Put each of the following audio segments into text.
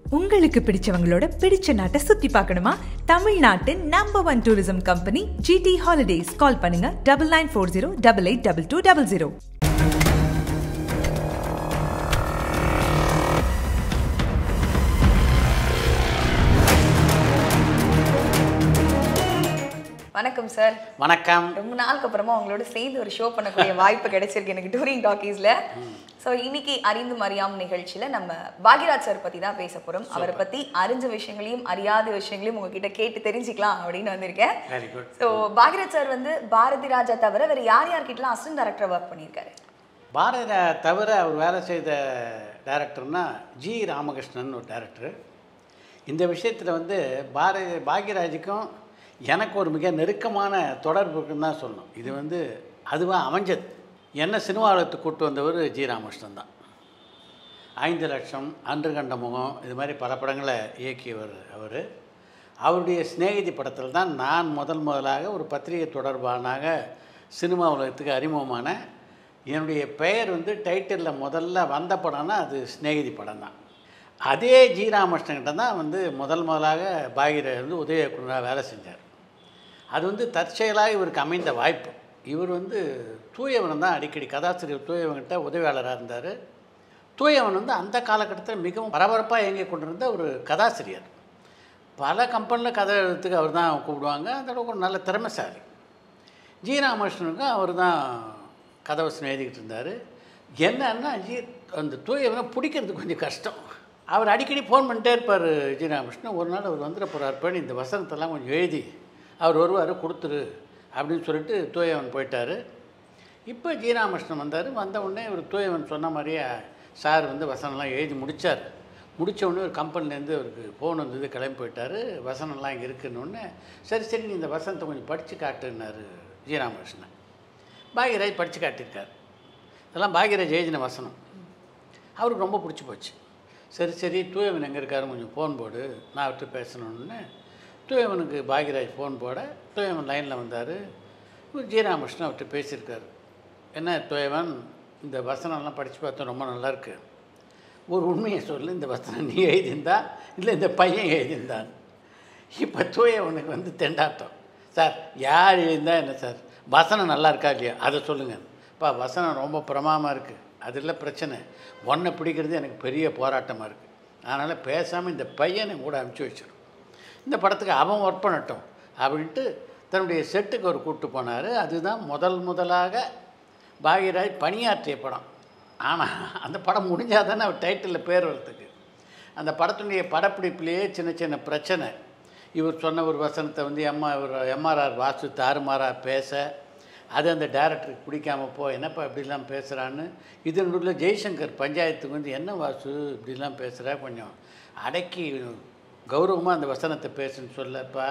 உங்களுக்கு பிடிச்சவங்களோட பிடிச்ச நாட்டை சுத்தி பார்க்கணுமா தமிழ்நாட்டின் number one tourism company GT holidays call பண்ணுங்க double nine four zero double eight double two double zero வணக்கம் சார் வணக்கம் ரொம்ப நாளுக்கு அப்புறமா உங்களோட சேர்ந்து ஒரு ஷோ பண்ணக்கூடிய வாய்ப்பு கிடைச்சிருக்கு எனக்கு டூரிங் டாக்கீஸ்ல ஸோ இன்னைக்கு அறிந்து அறியாம நிகழ்ச்சியில நம்ம பாக்யராஜ் சார் பத்தி தான் பேச போறோம் அவரை பத்தி அறிஞ்ச விஷயங்களையும் அறியாத விஷயங்களையும் உங்ககிட்ட கேட்டு தெரிஞ்சுக்கலாம் அப்படின்னு வந்திருக்கேன் very good so Bhagyaraj sir வந்து பாரதி ராஜா தவிர வேற யார் யார்கிட்டலாம் அசிஸ்டன்ட் டைரக்டர் ஒர்க் பண்ணியிருக்காரு பாரத தவிர அவர் வேலை செய்த டைரக்டர்னா ஜி ராமகிருஷ்ணன் ஒரு டைரக்டர் இந்த விஷயத்தில் வந்து பாரதி பாக்யராஜுக்கும் எனக்கு ஒரு மிக நெருக்கமான தொடர்பு இருக்குன்னு தான் சொல்லணும் இது வந்து அதுவாக அமைஞ்சது என்ன சினிமாவளத்துக்கு கூட்டு வந்தவர் ஜி ராமகிருஷ்ணன் தான் ஐந்து லட்சம் அன்று கண்ட முகம் இது மாதிரி பல படங்களை இயக்கியவர் அவர் அவருடைய சிநேகிதி படத்தில் தான் நான் முதல் முதலாக ஒரு பத்திரிகை தொடர்பானாக சினிமா உலகத்துக்கு அறிமுகமான என்னுடைய பெயர் வந்து டைட்டிலில் முதல்ல வந்த படம்னா அது சிநேகிதி படம் தான் அதே ஜி ராமகிருஷ்ணன்கிட்ட தான் வந்து முதல் முதலாக பாகிர வந்து உதவி இயக்குனராக வேலை செஞ்சார் அது வந்து தற்செயலாக இவருக்கு அமைந்த வாய்ப்பு இவர் வந்து தூயவன் தான் அடிக்கடி கதாசிரியர் தூயவன்கிட்ட உதவியாளராக இருந்தார் தூயவன் வந்து அந்த காலகட்டத்தில் மிகவும் பரபரப்பாக இயங்கி கொண்டிருந்த ஒரு கதாசிரியர் பல கம்பெனியில் கதை எழுதுறதுக்கு அவர் தான் கூப்பிடுவாங்க அதோட ஒரு நல்ல திறமைசாலி ஜி ராமகிருஷ்ணனுக்கும் அவர் தான் கதவசனம் எழுதிக்கிட்டு இருந்தார் என்னன்னா ஜி அந்த தூயவனை பிடிக்கிறது கொஞ்சம் கஷ்டம் அவர் அடிக்கடி ஃபோன் பண்ணிட்டே இருப்பார் ஜி ராமகிருஷ்ணன் ஒரு நாள் அவர் வந்துட போகிறார் பண்ணி இந்த வசனத்தெல்லாம் கொஞ்சம் எழுதி அவர் வருவார் கொடுத்துரு அப்படின்னு சொல்லிட்டு தூயவன் போயிட்டார் இப்போ ஜி ராமகிருஷ்ணன் வந்தார் வந்த உடனே இவர் தூயவன் சொன்ன மாதிரியே சார் வந்து வசனம்லாம் எழுதி முடித்தார் முடித்த உடனே ஒரு கம்பெனிலேருந்து அவருக்கு ஃபோன் வந்தது கிளம்பி போயிட்டார் வசனம்லாம் இங்கே இருக்குன்னு சரி சரி நீ இந்த வசனத்தை கொஞ்சம் படித்து காட்டுன்னாரு ஜி ராமகிருஷ்ணன் பாக்யராஜ் படித்து காட்டியிருக்கார் இதெல்லாம் பாக்யராஜ் எழுதின வசனம் அவருக்கு ரொம்ப பிடிச்சி போச்சு சரி சரி தூயவன் எங்கே இருக்காரு கொஞ்சம் ஃபோன் போடு நான் அவர்கிட்ட பேசணுன்னு தூயவனுக்கு பாக்யராஜ் ஃபோன் போட தூயவன் லைனில் வந்தார் ஜீராமகிருஷ்ணன் அவர்கிட்ட பேசியிருக்காரு என்ன தூயவன் இந்த வசனம்லாம் படித்து பார்த்தா ரொம்ப நல்லா இருக்கு ஒரு உண்மையை சொல்லு இந்த வசனம் நீ எழுதியிருந்தா இல்லை இந்த பையன் எழுதியிருந்தான் இப்போ தூயவனுக்கு வந்து தெண்டாட்டம் சார் யார் எழுந்தா என்ன சார் வசனம் நல்லா இருக்கா இல்லையா அதை சொல்லுங்கள் பா வசனம் ரொம்ப பிரமாதமாக இருக்குது அதில் பிரச்சனை ஒன்றை பிடிக்கிறது எனக்கு பெரிய போராட்டமாக இருக்குது அதனால் பேசாமல் இந்த பையனை கூட அனுப்பிச்சி வச்சிடும் இந்த படத்துக்கு அவன் ஒர்க் பண்ணட்டும் அப்படின்ட்டு தன்னுடைய செட்டுக்கு ஒரு கூப்பிட்டு போனார் அதுதான் முதல் முதலாக பாக்யராஜ் பணியாற்றிய படம் ஆனால் அந்த படம் முடிஞ்சால் தானே அவர் டைட்டிலில் பேர் வரத்துக்கு அந்த படத்தினுடைய படப்பிடிப்புலேயே சின்ன சின்ன பிரச்சனை இவர் சொன்ன ஒரு வசனத்தை வந்து எம்மா இவர் எம்ஆர்ஆர் வாசு தாறுமாறாக பேச அது அந்த டேரக்டருக்கு பிடிக்காம போ என்னப்பா இப்படிலாம் பேசுகிறான்னு இது நடுவில் ஜெய்சங்கர் பஞ்சாயத்துக்கு வந்து என்ன வாசு இப்படிலாம் பேசுகிற கொஞ்சம் அடக்கி கௌரவமாக அந்த வசனத்தை பேசுன்னு சொல்லப்பா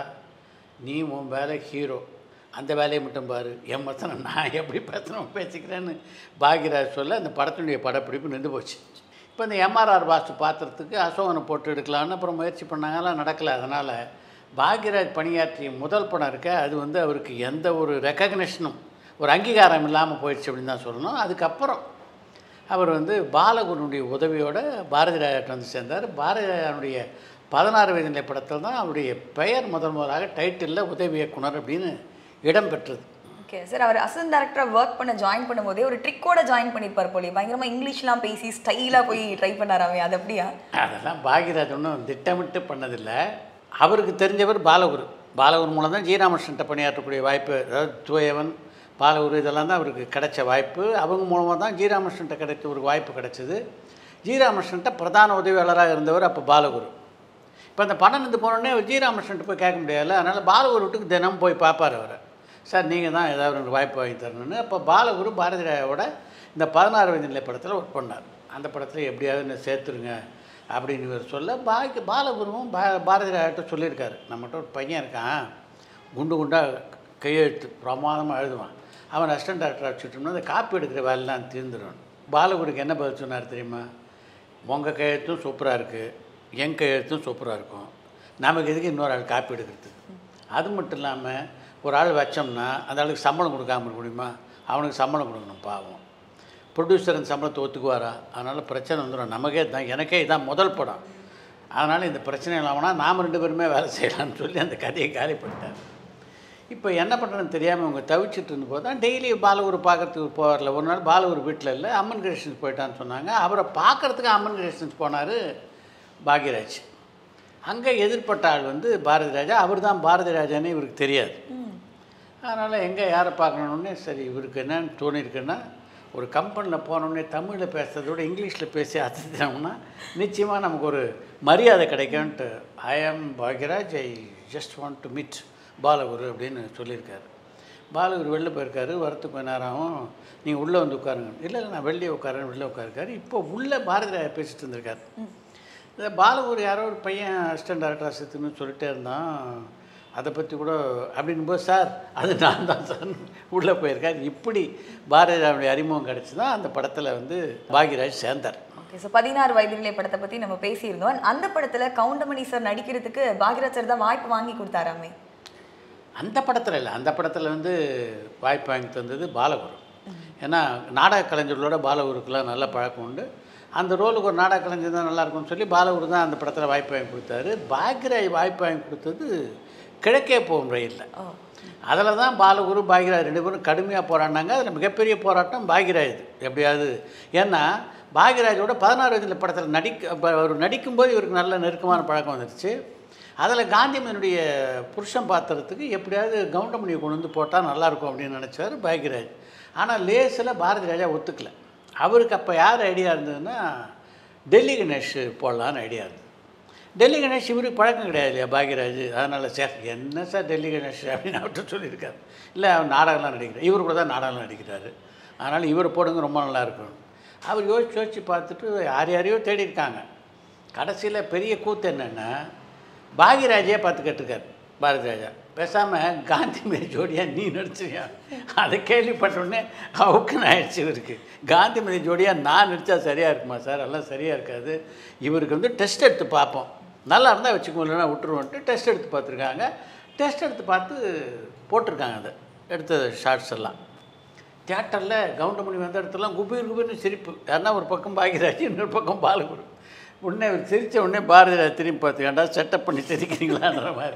நீ உன் வேலை ஹீரோ அந்த வேலையை மட்டும் பாரு என் வசனம் நான் எப்படி பேசணும் பேசிக்கிறேன்னு பாக்யராஜ் சொல்ல அந்த படத்தினுடைய படப்பிடிப்பு நின்று போச்சு இப்போ இந்த எம்ஆர்ஆர் வாசு பாத்திரத்துக்கு அசோகனை போட்டு எடுக்கலான்னு அப்புறம் முயற்சி பண்ணாங்கலாம் நடக்கலை அதனால் பாக்யராஜ் பணியாற்றிய முதல் படம் இருக்க அது வந்து அவருக்கு எந்த ஒரு ரெக்கக்னிஷனும் ஒரு அங்கீகாரம் இல்லாமல் போயிடுச்சு அப்படின்னு தான் சொல்லணும் அதுக்கப்புறம் அவர் வந்து பாலகுருனுடைய உதவியோட பாரதி ராஜாட்ட வந்து சேர்ந்தார் பாரதி ராஜாவுடைய பதினாறு வயது நிலை படத்தில் தான் அவருடைய பெயர் முதல் முதலாக டைட்டிலில் உதவி இயக்குனர் அப்படின்னு இடம் பெற்றது ஓகே சார் அவர் அசிஸ்டன்ட் டைரக்டர் ஒர்க் பண்ண ஜாயின் பண்ணும்போதே ஒரு ட்ரிக்கோட ஜாயின் பண்ணியிருப்பார் போலி பயங்கரமா இங்கிலீஷ்லாம் பேசி ஸ்டைலாக போய் ட்ரை பண்ணாராமே அது அப்படியா அதெல்லாம் பாக்யராஜ் ஒன்றும் திட்டமிட்டு பண்ணதில்லை அவருக்கு தெரிஞ்சவர் பாலகுரு பாலகுரு மூலம் தான் ஜீராமகிருஷ்ணன்ட்ட பணியாற்றக்கூடிய வாய்ப்பு அதாவது தூயவன் பாலகுரு இதெல்லாம் தான் அவருக்கு கிடைச்ச வாய்ப்பு அவங்க மூலமாக தான் ஜீராமகிருஷ்ணன்ட்ட கிடைச்ச ஒரு வாய்ப்பு கிடைச்சது ஜீராமகிருஷ்ணன்ட்ட பிரதான உதவியாளராக இருந்தவர் அப்போ பாலகுரு இப்போ அந்த படம் இருந்து போனோடனே ஜீராமகிருஷ்ணன்ட்ட போய் கேட்க முடியல அதனால் பாலகுரு வீட்டுக்கு தினம் போய் பார்ப்பார் அவரை சார் நீங்கள் தான் ஏதாவது ஒரு வாய்ப்பு வாங்கி தரணும்னு அப்போ பாலகுரு பாரதி ராயாவோட இந்த பதினாறு வயது நிலை படத்தில் ஒர்க் பண்ணார் அந்த படத்தில் எப்படியாவது என்ன சேர்த்துருங்க அப்படின்னு இவர் சொல்ல பாக்கி பாலகுருவும் பா பாரதி ராயாட்ட சொல்லியிருக்காரு நம்மகிட்ட ஒரு பையன் இருக்கான் குண்டு குண்டாக கையெழுத்து பிரமாதமாக எழுதுவான் அவன் அசிஸ்டன்ட் டாக்டர் வச்சுட்டோம்னா அந்த காப்பி எடுக்கிற வேலைலாம் தீர்ந்துடும் பாலகுருக்கு என்ன பதில் சொன்னார் தெரியுமா உங்கள் கையெழுத்தும் சூப்பராக இருக்குது என் கையெழுத்தும் சூப்பராக இருக்கும் நமக்கு எதுக்கு இன்னொரு ஆள் காப்பி எடுக்கிறதுக்கு அது மட்டும் இல்லாமல் ஒரு ஆள் வச்சோம்னா அந்த ஆளுக்கு சம்பளம் கொடுக்காம இருக்க முடியுமா அவனுக்கு சம்பளம் கொடுக்கணும் பாவம் ப்ரொடியூசர் அந்த சம்பளத்தை ஒத்துக்குவாரா அதனால் பிரச்சனை வந்துடும் நமக்கே தான் எனக்கே இதான் முதல் படம் அதனால் இந்த பிரச்சனை இல்லாமனா நாம் ரெண்டு பேருமே வேலை செய்யலாம்னு சொல்லி அந்த கதையை காலி பண்ணிட்டார் இப்போ என்ன பண்ணுறதுன்னு தெரியாமல் இவங்க தவிச்சிட்டு இருந்தபோது தான் டெய்லி பாலூர் பார்க்கறதுக்கு போவார்ல ஒரு நாள் பாலூர் வீட்டில் இல்லை அம்மன் கிருஷ்ணன்ஸ் போயிட்டான்னு சொன்னாங்க அவரை பார்க்கறதுக்கு அம்மன் கிருஷ்ணன்ஸ் போனார் பாக்யராஜ் அங்கே எதிர்ப்பட்ட ஆள் வந்து பாரதி ராஜா அவர் தான் பாரதி ராஜான்னு இவருக்கு தெரியாது அதனால் எங்கே யாரை பார்க்கணுன்னே சரி இவருக்கு என்னன்னு தோணியிருக்குன்னா ஒரு கம்பெனியில் போனோடனே தமிழில் பேசுறதை விட இங்கிலீஷில் பேசி அசத்தினோம்னா நிச்சயமாக நமக்கு ஒரு மரியாதை கிடைக்கும்ன்ட்டு I am Bhagyaraj I just want to meet Balaguru அப்படின்னு சொல்லியிருக்காரு பாலகுரு வெளில போயிருக்காரு வரத்துக்கு கொஞ்ச நேரம் ஆகும் நீங்கள் உள்ளே வந்து உட்காருங்க இல்லை இல்லை நான் வெளியே உட்காரேன் வெளில உட்காருக்காரு இப்போ உள்ளே பாரதி ராஜா பேசிட்டு இருந்திருக்காரு இந்த பாலகுரு யாரோ ஒரு பையன் அசிஸ்டன்ட் டேரக்டர் அசிஸ்டன்ட்னு சொல்லிட்டே இருந்தான் அதை பற்றி கூட அப்படின்போது சார் அது நான் தான் சார் உள்ளே போயிருக்கார் இப்படி பாரதிராவுடைய அறிமுகம் கிடச்சி தான் அந்த படத்தில் வந்து பாக்யராஜ் சேர்ந்தார் ஓகே ஸோ பதினாறு வயதிலே படத்தை பத்தி நம்ம பேசியிருந்தோம் அந்த படத்துல கவுண்டமணி சார் நடிக்கிறதுக்கு பாக்யராஜ் சார் தான் வாய்ப்பு வாங்கி கொடுத்தாராமே அந்த படத்தில் இல்லை அந்த படத்தில் வந்து வாய்ப்பு வாங்கி தந்தது பாலகுரு ஏன்னா நாடக கலைஞர்களோட பாலகுருக்கெல்லாம் நல்ல பழக்கம் உண்டு அந்த ரோலுக்கு ஒரு நாடக கலைஞர் தான் நல்லா இருக்கும்னு சொல்லி பாலகுரு தான் அந்த படத்தில் வாய்ப்பு வாங்கி கொடுத்தாரு பாக்யராஜ் வாய்ப்பு வாங்கி கொடுத்தது கிழக்கே போகும் ரயிலில் ஓ அதில் தான் பாலகுரு பாக்யராஜ் ரெண்டு பேரும் கடுமையாக போராடினாங்க அதில் மிகப்பெரிய போராட்டம் பாக்யராஜ் எப்படியாவது ஏன்னா பாக்யராஜோட பதினாறு வயதில் படத்தில் நடிக்க அப்ப அவர் நடிக்கும்போது இவருக்கு நல்ல நெருக்கமான பழக்கம் வந்துருச்சு அதில் காந்திமனுடைய புருஷன் பாத்திரத்துக்கு எப்படியாவது கவுண்டமணியை கொண்டு வந்து போட்டால் நல்லாயிருக்கும் அப்படின்னு நினச்சார் பாக்யராஜ் ஆனால் லேசில் பாரதி ராஜா ஒத்துக்கல அவருக்கு அப்போ யார் ஐடியா இருந்ததுன்னா டெல்லி கணேஷ் போடலான்னு ஐடியா இருந்தது டெல்லி கணேஷ் இவருக்கு பழக்கம் கிடையாது இல்லையா பாக்யராஜ் அதனால் சார் என்ன சார் டெல்லி கணேஷ் அப்படின்னு அவர்கிட்ட சொல்லியிருக்காரு இல்லை அவர் நாடகம்லாம் நடிக்கிறார் இவர் கூட தான் நாடகம்லாம் நடிக்கிறாரு அதனால் இவர் போடுங்க ரொம்ப நல்லா இருக்கும் அவர் யோசிச்சு யோசிச்சு பார்த்துட்டு யார் யாரையோ தேடி இருக்காங்க கடைசியில் பெரிய கூத்து என்னென்னா பாக்யராஜே பார்த்து கேட்டிருக்காரு பாரதி ராஜா பேசாமல் காந்தி மாரி ஜோடியாக நீ நடிச்சியா அதை கேள்விப்பட்ட உடனே அவுக்குன்னு ஆயிடுச்சு இவருக்கு காந்தி மாரி ஜோடியாக நான் நடித்தா சரியாக இருக்குமா சார் எல்லாம் சரியாக இருக்காது இவருக்கு வந்து டெஸ்ட் எடுத்து பார்ப்போம் நல்லா இருந்தால் வச்சுக்கோ இல்லைன்னா விட்டுருவோன்ட்டு டெஸ்ட் எடுத்து பார்த்துருக்காங்க டெஸ்ட் எடுத்து பார்த்து போட்டிருக்காங்க அதை எடுத்த ஷார்ட்ஸ் எல்லாம் தியேட்டரில் கவுண்டமணி வந்த இடத்துலாம் குபீர் குபீர்னு சிரிப்பு யாருன்னா ஒரு பக்கம் பாக்யராஜ் இன்னொரு பக்கம் பாலகுரு உடனே அவர் சிரித்த உடனே பாரதிராஜ் திரும்பி பார்த்துக்கண்டா செட்டப் பண்ணி சிரிக்கிறீங்களான்ற மாதிரி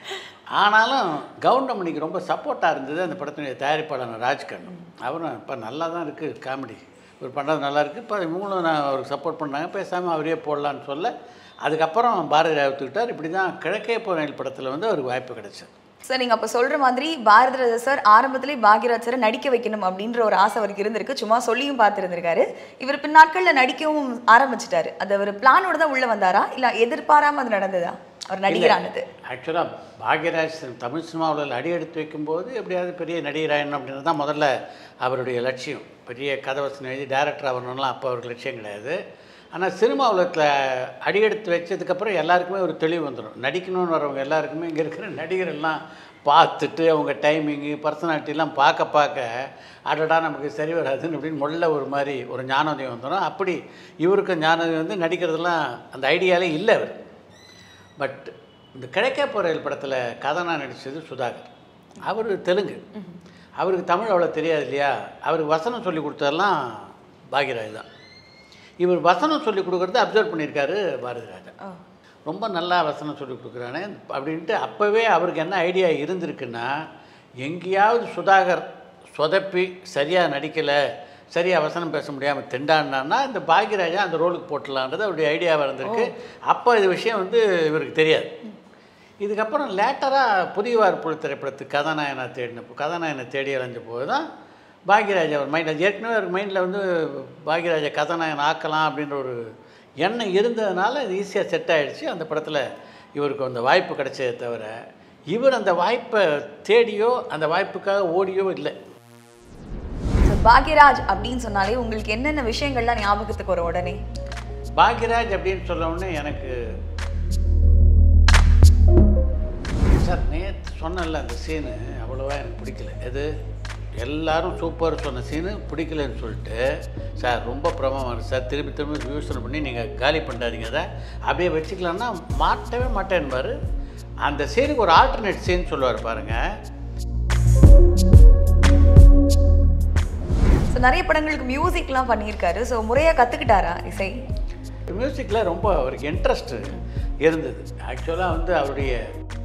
ஆனாலும் கவுண்டமணிக்கு ரொம்ப சப்போர்ட்டாக இருந்தது அந்த படத்தினுடைய தயாரிப்பாளர் ராஜ்கண்ணன் அவரும் இப்போ நல்லா தான் இருக்குது காமெடி இவர் பண்ணுறது நல்லா இருக்குது இப்போ இவங்களும் நான் அவருக்கு சப்போர்ட் பண்ணாங்க பேசாமல் அவரே போடலான்னு சொல்ல அதுக்கப்புறம் பாரதி ராஜ் ஒத்துக்கிட்டார் இப்படி தான் கிழக்கே போன படத்தில் வந்து அவருக்கு வாய்ப்பு கிடைச்சது சார் நீங்க அப்ப சொல்ற மாதிரி பாரதி ராஜா சார் ஆரம்பத்திலே பாக்யராஜ் சாரை நடிக்க வைக்கணும் அப்படின்ற ஒரு ஆசை அவருக்கு இருந்திருக்கு சும்மா சொல்லியும் பார்த்துருந்திருக்காரு இவர் பின் நாட்கள்ல நடிக்கவும் ஆரம்பிச்சிட்டாரு அது அவர் பிளானோட தான் உள்ள வந்தாரா இல்ல எதிர்பாராம அது நடந்ததா அவர் நடிகரானது ஆக்சுவலாக பாக்யராஜ் தமிழ் சினிமாவில் அடி எடுத்து வைக்கும்போது எப்படியாவது பெரிய நடிகராயணும் அப்படின்றது தான் முதல்ல அவருடைய லட்சியம் பெரிய கதவசனம் எழுதி டேரக்டர் ஆகணும்லாம் அப்போ அவருக்கு லட்சியம் கிடையாது ஆனால் சினிமா உலகத்தில் அடி எடுத்து வச்சதுக்கப்புறம் எல்லாருக்குமே ஒரு தெளிவு வந்துடும் நடிக்கணும்னு வரவங்க எல்லாருக்குமே இங்கே இருக்கிற நடிகர் எல்லாம் பார்த்துட்டு அவங்க டைமிங்கு பர்சனாலிட்டிலாம் பார்க்க பார்க்க அடடா நமக்கு சரி வராதுன்னு அப்படின்னு முதல்ல ஒரு மாதிரி ஒரு ஞானோதயம் வந்துடும் அப்படி இவருக்கு ஞானோதயம் வந்து நடிக்கிறதுலாம் அந்த ஐடியாலே இல்லை அவர் பட் இந்த கிழக்கே போறையில் படத்தில் கதனா நடித்தது சுதாகர் அவர் தெலுங்கு அவருக்கு தமிழ் அவ்வளோ தெரியாது இல்லையா அவருக்கு வசனம் சொல்லி கொடுத்ததெல்லாம் பாக்யராஜ் தான் இவர் வசனம் சொல்லி கொடுக்குறத அப்சர்வ் பண்ணியிருக்காரு பாரதி ராஜா ஓ. ரொம்ப நல்லா வசனம் சொல்லி கொடுக்குறானே அப்படின்ட்டு அப்போவே அவருக்கு என்ன ஐடியா இருந்திருக்குன்னா எங்கேயாவது சுதாகர் சொதப்பி சரியாக நடிக்கலை சரியாக வசனம் பேச முடியாமல் திண்டாடினான்னா இந்த பாக்யராஜா அந்த ரோலுக்கு போட்டலான்றது அவருடைய ஐடியாவாக இருந்திருக்கு அப்போ இது விஷயம் வந்து இவருக்கு தெரியாது இதுக்கப்புறம் லேட்டராக புதிய வார்ப்புழு திரைப்படத்துக்கு கதாநாயகனை தேடினப்போ கதாநாயகனை தேடி அலைஞ்ச போது தான் பாக்யராஜ் அவர் மைண்ட் அது ஏற்கனவே அவர் மைண்டில் வந்து பாக்யராஜை கதாநாயகன் ஆக்கலாம் அப்படின்ற ஒரு எண்ணம் இருந்ததுனால இது ஈஸியாக செட் ஆயிடுச்சு அந்த படத்தில் இவருக்கு அந்த வாய்ப்பு கிடைச்சதே தவிர இவர் அந்த வாய்ப்பை தேடியோ அந்த வாய்ப்புக்காக ஓடியோ இல்லை So, பாக்யராஜ் அப்படின்னு சொன்னாலே உங்களுக்கு என்னென்ன விஷயங்கள்லாம் ஞாபகத்துக்கு வரும் உடனே பாக்யராஜ் அப்படின்னு சொல்ல உடனே எனக்கு சார் நேற்று சொன்னல அந்த சீனு அவ்வளோவா எனக்கு பிடிக்கல எது எல்லாரும் சூப்பர் சொன்ன சீனு பிடிக்கலன்னு சொல்லிட்டு சார் ரொம்ப பிரபலமாக இருக்கு சார் திருப்பி திரும்பி யோசனை பண்ணி நீங்கள் காலி பண்ணாதீங்க அதை அப்படியே வச்சுக்கலாம்னா மாட்டவே மாட்டேன்பார் அந்த சீனுக்கு ஒரு ஆல்டர்னேட் சீன் சொல்லுவார் பாருங்கள் ஸோ நிறைய படங்களுக்கு மியூசிக்லாம் பண்ணியிருக்காரு ஸோ முறையாக கற்றுக்கிட்டாரா இசை மியூசிக்கில் ரொம்ப அவருக்கு இன்ட்ரெஸ்ட் இருந்தது ஆக்சுவலாக வந்து அவருடைய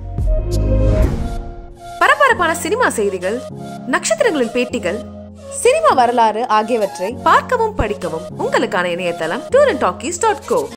பரபரப்பான சினிமா செய்திகள் நட்சத்திரங்களின் பேட்டிகள் சினிமா வரலாறு ஆகியவற்றை பார்க்கவும் படிக்கவும் உங்களுக்கான இணையதளம் tour and talkies dot go